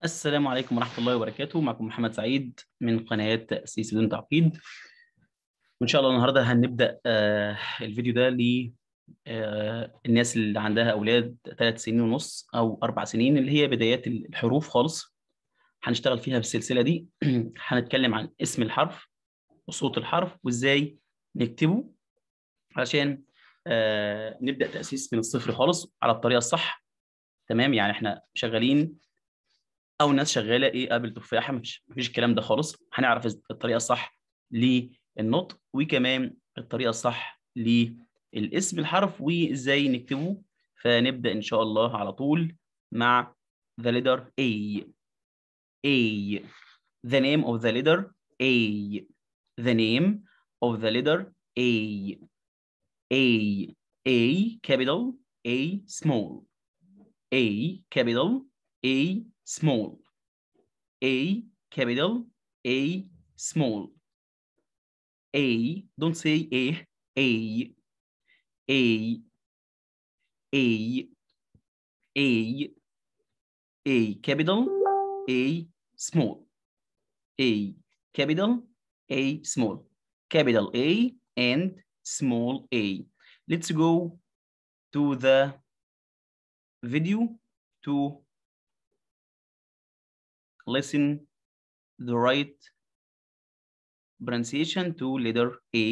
السلام عليكم ورحمة الله وبركاته معكم محمد سعيد من قناة تأسيس بدون تعقيد وإن شاء الله النهاردة هنبدأ آه، الفيديو ده للناس اللي عندها أولاد ثلاث سنين ونص أو أربع سنين اللي هي بدايات الحروف خالص هنشتغل فيها بالسلسلة دي هنتكلم عن اسم الحرف وصوت الحرف وإزاي نكتبه عشان آه، نبدأ تأسيس من الصفر خالص على الطريقة الصح تمام يعني احنا شغالين او الناس شغاله ايه قبل تفاحه مفيش مفيش الكلام ده خالص هنعرف الطريقه الصح للنطق وكمان الطريقه الصح للاسم الحرف وازاي نكتبه فنبدا ان شاء الله على طول مع the letter A A the name of the letter A the name of the letter A A A capital A small A capital A small A capital A small A don't say A A A A A A capital A small A capital A small capital A and small a let's go to the video to listen the right pronunciation to letter A.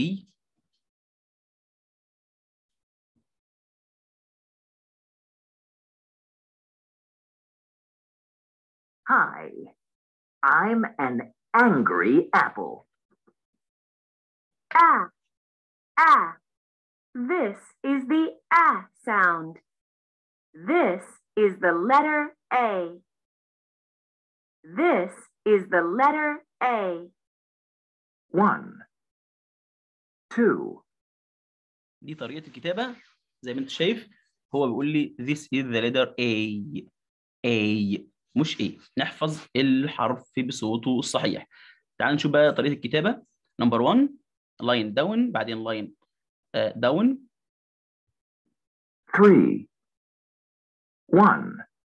Hi, I'm an angry apple. Ah, ah. This is the ah sound. This is the letter A. This is the letter A. One, two, دي طريقة الكتابة زي ما انت شايف هو بيقول لي this is the letter A A مش A نحفظ الحرف بصوته الصحيح تعال نشوف بقى طريقة الكتابة نمبر 1 لاين داون بعدين لاين داون three, one,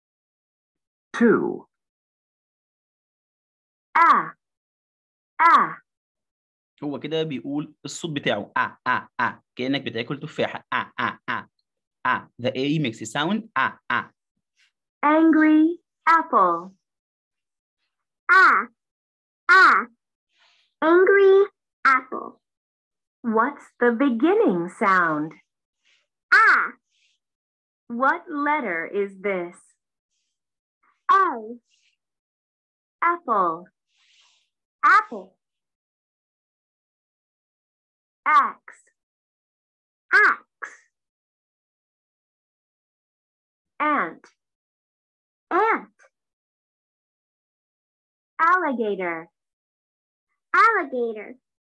two, Ah, ah. هو كده بيقول الصوت بتاعه آ آ آ كأنك بتاكل تفاحة آ آ آ آ the A makes a sound آ آ Angry apple. Ah, ah, angry apple. What's the beginning sound? Ah, What letter is this? A, Apple. apple, Axe. axe, Ant. ant, Alligator. alligator.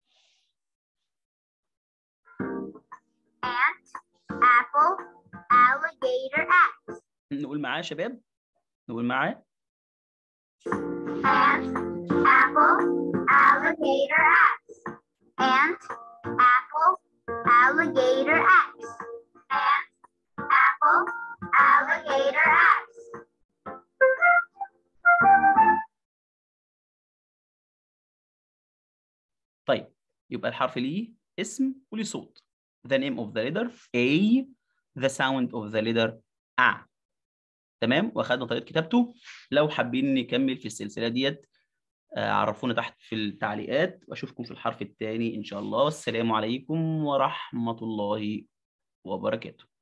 Ant, apple, alligator, axe. نقول معاه يا شباب نقول معاه Ant, apple, alligator, axe. Ant, apple, alligator, axe. Ant, apple, alligator, axe. طيب يبقى الحرف ليه اسم وليه صوت the name of the letter A the sound of the letter A تمام واخدنا طريقة كتابته لو حابين نكمل في السلسلة ديت آه، عرفونا تحت في التعليقات واشوفكم في الحرف الثاني ان شاء الله والسلام عليكم ورحمة الله وبركاته